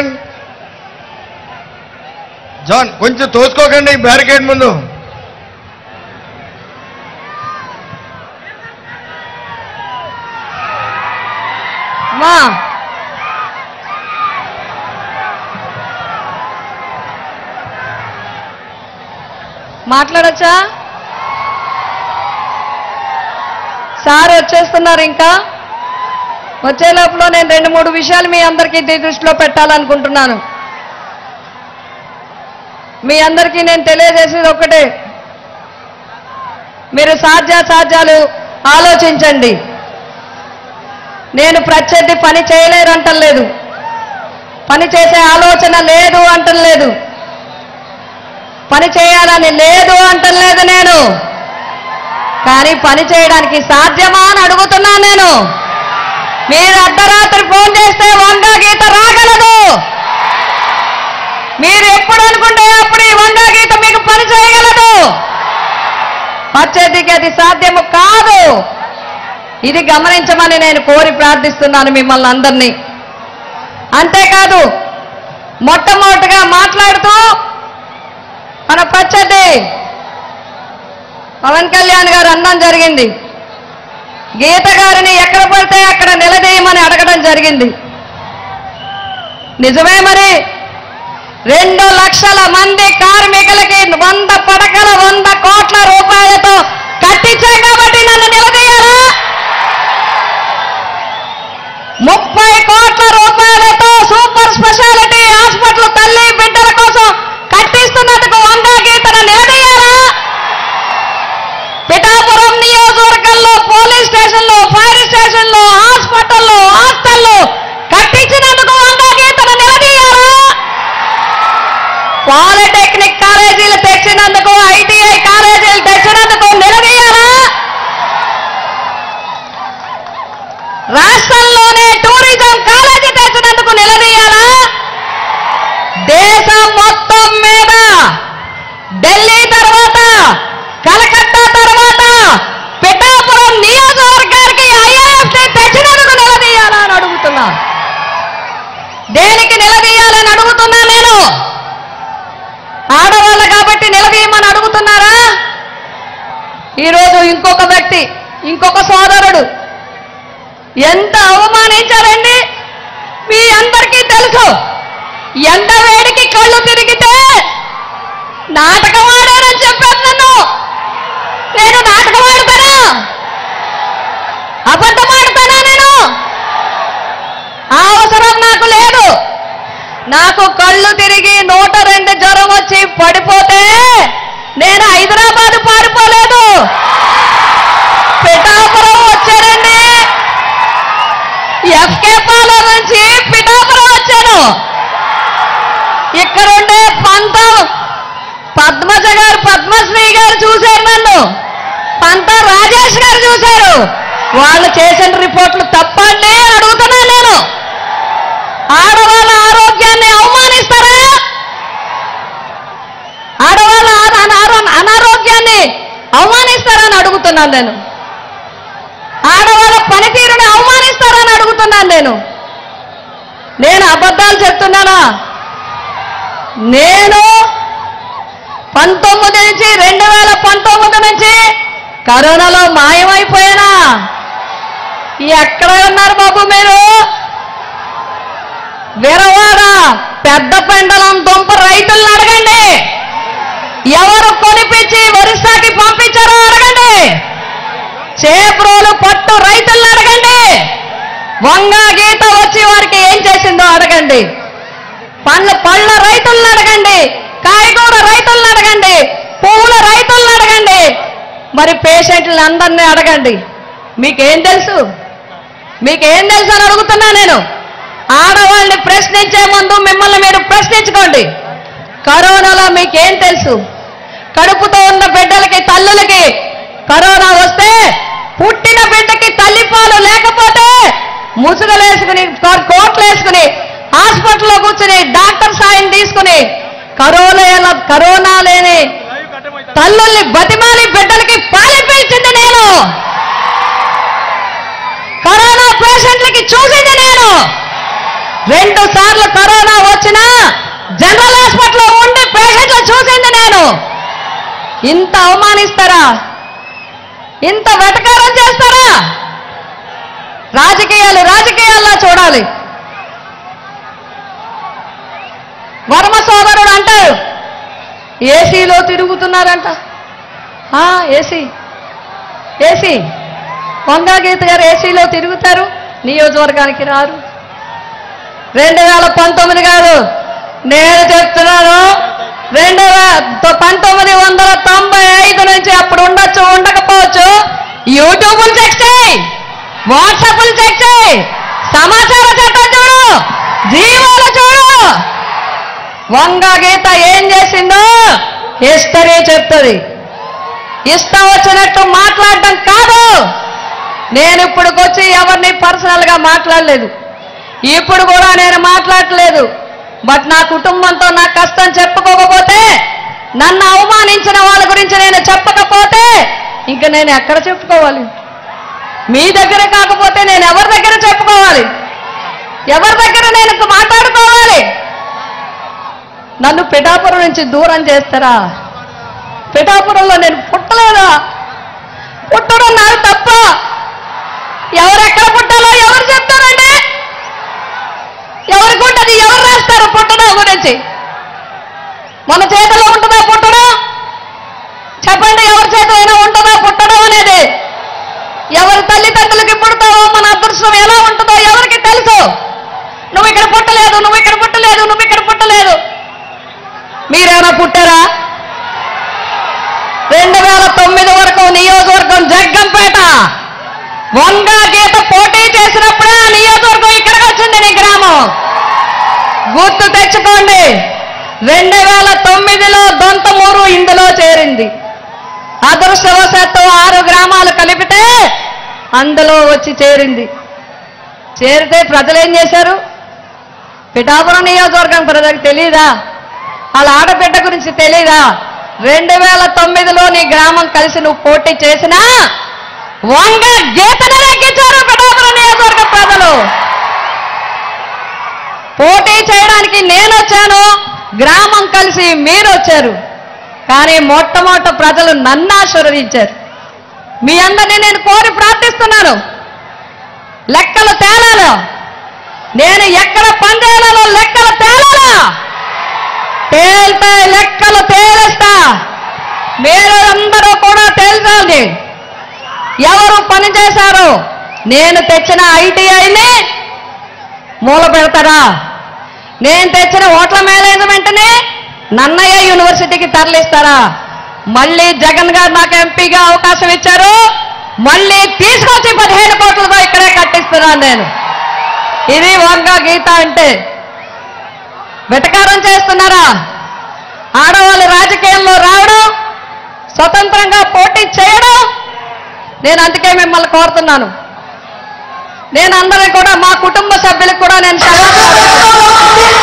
second John కొంచెం తోసుకోకండి barricade ముందు మా మాట్లాడచ్చా సార్ వచ్చేస్తున్నారు ఇంకా వచ్చే లోపల నేను రెండు మూడు విషయాలు మీ అందరికీ దీ- దృష్టిలో పెట్టాలనుకుంటున్నాను మీ అందరికీ నేను తెలియజేసేది ఒక్కటే మీరు సాధ్యాసాధ్యాలు ఆలోచించండి నేను ప్రత్యర్థి పని చేయలేరు అంటలేదు పని చేసే ఆలోచన లేదు అంటలేదు పని చేయాలని లేదు అంటలేదు నేను కానీ పని చేయడానికి సాధ్యమా అని అడుగుతున్నాను నేను మీరు అర్ధరాత్రి ఫోన్ చేస్తే వంగ గీత రాగలదు మీరు ఎప్పుడు అనుకుంటే అప్పుడు ఈ వంగ గీత మీకు పని చేయగలదు ప్రత్యర్థికి అది సాధ్యము కాదు ఇది గమనించమని నేను కోరి ప్రార్థిస్తున్నాను మిమ్మల్ని అందరినీ అంతేకాదు మొట్టమొదటిగా మాట్లాడుతూ మన ప్రత్యర్థి పవన్ కళ్యాణ్ గారు అన్నం జరిగింది గీత గారిని ఎక్కడ పడితే అక్కడ నిలదీయమని అడగడం జరిగింది నిజమే మరి రెండు లక్షల మంది కార్మికులకి వంద పడకల వంద కోట్ల రూపాయలతో కట్టించాం కాబట్టి నన్ను నిలదీయాలా ముప్పై కోట్ల రూపాయలతో సూపర్ స్పెషాలిటీ హాస్పిటల్ తల్లి బిడ్డల కోసం కట్టిస్తున్నందుకు వంద గీతను నిలదీయాలా పిఠాపురం నియోజకవర్గంలో పోలీస్ స్టేషన్లో ఫైర్ స్టేషన్లో హాస్పిటల్లో హాస్టల్లో కట్టించినందుకు వంద గీతను నిలదీయాలా పాలిటెక్నిక్ కాలేజీలు తెచ్చినందుకు ఐటీఐ కాలేజీలు తెచ్చినందుకు నిలదీయాలా రాష్ట్రంలోనే టూరిజం కాలేజీ తెచ్చినందుకు నిలదీయాలా దేశం మొత్తం మీద ఢిల్లీ తర్వాత కలకత్తా తర్వాత పిఠాపురం నియోజకవర్గానికి ఐఐఎఫ్టీ తెచ్చినందుకు నిలదీయాలా అని అడుగుతున్నా దేనికి నిలదీయాలని అడుగుతున్నా నేను ఆడవాళ్ళ కాబట్టి నిలదీయమని అడుగుతున్నారా ఈరోజు ఇంకొక వ్యక్తి ఇంకొక సోదరుడు ఎంత అవమానించారండి మీ అందరికీ తెలుసు ఎండ వేడికి కళ్ళు తిరిగితే నాటకం ఆడారని చెప్పాను నన్ను నేను నాటకం ఆడతానా అబద్ధం ఆడతానా నేను ఆ అవసరం నాకు లేదు నాకు కళ్ళు తిరిగి నూట రెండు జ్వరం వచ్చి పడిపోతే నేను హైదరాబాద్ పారిపోలేదు పిఠాపురం వచ్చారండి ఎఫ్కే పాలో నుంచి పిఠాపురం వచ్చాను ఇక్కడుండే పంత పద్మజ గారు పద్మశ్రీ గారు చూశారు నన్ను పంత రాజేష్ గారు చూశారు వాళ్ళు చేసిన రిపోర్ట్లు తప్పండి అని అడుగుతున్నాను నేను ఆడవాళ్ళ ఆరోగ్యాన్ని అవమానిస్తారా ఆడవాళ్ళ అనా- అనా- అనారోగ్యాన్ని అవమానిస్తారని అడుగుతున్నాను నేను ఆడవాళ్ళ పనితీరుని అవమానిస్తారని అడుగుతున్నాను నేను నేను అబద్ధాలు చెప్తున్నానా నేను పంతొమ్మిది నుంచి రెండు వేల పంతొమ్మిది నుంచి కరోనాలో మాయమైపోయానా ఎక్కడ ఉన్నారు బాబు మీరు విరవాడ పెద్ద పెండలం దుంప రైతులను అడగండి ఎవరు కొనిపించి ఒరిస్సాకి పంపించారో అడగండి చేబ్రోలు పట్టు రైతులను అడగండి వంగ గీత వచ్చి వారికి ఏం చేసిందో అడగండి పండ్ల పళ్ళ రైతులను అడగండి కాయగూర రైతులను అడగండి పువ్వుల రైతులను అడగండి మరి పేషెంట్లను అందరినీ అడగండి మీకేం తెలుసు మీకేం తెలుసు అని అడుగుతున్నా నేను ఆడవాళ్ళని ప్రశ్నించే ముందు మిమ్మల్ని మీరు ప్రశ్నించుకోండి కరోనాలో మీకేం తెలుసు కడుపుతో ఉన్న బిడ్డలకి తల్లులకి కరోనా వస్తే పుట్టిన బిడ్డకి తల్లిపాలు లేకపోతే ముసుగలేసుకుని కో- కోట్లు వేసుకుని హాస్పిటల్లో కూర్చుని డాక్టర్ సాయం తీసుకుని కరోనా కరోనా లేని తల్లుల్ని బతిమాలి బిడ్డలకి పాలిపించింది నేను కరోనా పేషెంట్లకి చూసింది నేను రెండు సార్లు కరోనా వచ్చి ఇంత అవమానిస్తారా ఇంత వెటకారం చేస్తారా రాజకీయాలు రాజకీయాల్లో చూడాలి వర్మ సోదరుడు అంటారు ఏసీలో తిరుగుతున్నారంట ఆ, ఏసీ ఏసీ వంగా గీత గారు ఏసీలో తిరుగుతారు నియోజకవర్గానికి రారు రెండు వేల పంతొమ్మిది కాదు నేను చెప్తున్నాను రెండు వేల పంతొమ్మిది వందల తొంభై ఐదు నుంచి అప్పుడు ఉండొచ్చు ఉండకపోవచ్చు యూట్యూబ్లు చెక్ చేయి వాట్సాప్లు చెక్ చేయి సమాచార చట్టం చూడు జీవాలు చూడు వంగ గీత ఏం చేసిందో హిస్టరీ చెప్తుంది ఇష్టం వచ్చినట్టు మాట్లాడడం కాదు నేను ఇప్పుడుకొచ్చి ఎవరిని పర్సనల్ గా మాట్లాడలేదు ఇప్పుడు కూడా నేను మాట్లాడలేదు బట్ నా కుటుంబంతో నా కష్టం చెప్పుకోకపోతే నన్ను అవమానించిన వాళ్ళ గురించి నేను చెప్పకపోతే ఇంక నేను ఎక్కడ చెప్పుకోవాలి మీ దగ్గర కాకపోతే నేను ఎవరి దగ్గర చెప్పుకోవాలి ఎవరి దగ్గర నేను మాట్లాడుకోవాలి నన్ను పిఠాపురం నుంచి దూరం చేస్తారా పిఠాపురంలో నేను పుట్టలేదా పుట్టడం నాకు తప్ప ఎవరెక్కడ పుట్టాలో ఎవరు చెప్తారండి ఎవరికి ఉంటుంది ఎవరు రాస్తారు పుట్టడం గురించి మన చేతిలో ఉంటుందా పుట్టడం చెప్పండి ఎవరి చేతిలో అయినా ఉంటుందా పుట్టడం అనేది ఎవరి తల్లిదండ్రులకి పుడతావో మన అదృష్టం ఎలా ఉంటుందో ఎవరికి తెలుసు నువ్వు ఇక్కడ పుట్టలేదు నువ్వు ఇక్కడ పుట్టలేదు నువ్వు ఇక్కడ పుట్టలేదు మీరేమైనా పుట్టారా రెండు వేల తొమ్మిది వరకు నియోజకవర్గం జగ్గంపేట వంగ గీత పోటీ చేసినప్పుడే ఆ నియోజకవర్గం ఇక్కడికి వచ్చింది నీ గ్రామం గుర్తు తెచ్చుకోండి రెండు వేల తొమ్మిదిలో దొంతమూరు ఇందులో చేరింది అదృష్టవశాత్తు ఆరు గ్రామాలు కలిపితే అందులో వచ్చి చేరింది చేరితే ప్రజలు ఏం చేశారు పిఠాపురం నియోజకవర్గం ప్రజలకు తెలీదా వాళ్ళ ఆడబిడ్డ గురించి తెలీదా రెండు వేల తొమ్మిదిలో నీ గ్రామం కలిసి నువ్వు పోటీ చేసినా వంగ గీతను లెక్కించారు పిఠాపురం నియోజకవర్గ ప్రజలు పోటీ చేయడానికి నేను వచ్చాను గ్రామం కలిసి మీరు వచ్చారు కానీ మొట్టమొదట ప్రజలు నన్ను ఆశీర్వదించారు మీ అందరినీ నేను కోరి ప్రార్థిస్తున్నాను లెక్కలు తేలాలో నేను ఎక్కడ పనిచేయాలో లెక్కలు తేలాలా తేల్తే లెక్కలు తేలేస్తా మీరు అందరూ కూడా తేల్చాలి ఎవరు పని చేశారు నేను తెచ్చిన ఐటీఐని మూల పెడతారా నేను తెచ్చిన ఓట్ల మేనేజ్మెంట్ని నన్నయ్య యూనివర్సిటీకి తరలిస్తారా మళ్ళీ జగన్ గారు నాకు ఎంపీగా అవకాశం ఇచ్చారు మళ్ళీ తీసుకొచ్చి పదిహేను కోట్లతో ఇక్కడే కట్టిస్తున్నాను నేను ఇది వంగ గీత అంటే వెటకారం చేస్తున్నారా ఆడవాళ్ళు రాజకీయాల్లో రావడం స్వతంత్రంగా పోటీ చేయడం నేను అందుకే మిమ్మల్ని కోరుతున్నాను నేను అందరికీ కూడా మా కుటుంబ సభ్యులకు కూడా నేను సలహా